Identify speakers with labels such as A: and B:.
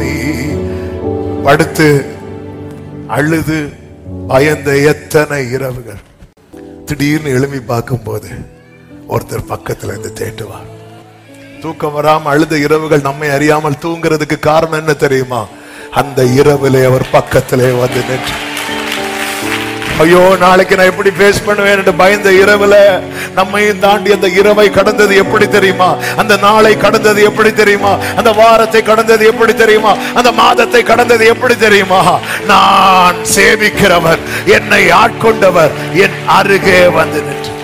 A: படுத்து அழுது பயந்த எத்தனை இரவுகள் திடீர்னு எழுப்பி பார்க்கும்போது ஒருத்தர் பக்கத்துல இருந்து தேட்டுவார் தூக்கம் வராம அழுத இரவுகள் நம்மை அறியாமல் தூங்குறதுக்கு காரணம் என்ன தெரியுமா அந்த இரவிலே அவர் பக்கத்திலே வந்து நின்று ஐயோ நாளைக்கு நான் எப்படி ஃபேஸ் பண்ணுவேன் என்று பயந்த இரவுல நம்மையும் தாண்டி அந்த இரவை கடந்தது எப்படி தெரியுமா அந்த நாளை கடந்தது எப்படி தெரியுமா அந்த வாரத்தை கடந்தது எப்படி தெரியுமா அந்த மாதத்தை கடந்தது எப்படி தெரியுமா நான் சேவிக்கிறவர் என்னை ஆட்கொண்டவர் என் அருகே வந்து நின்று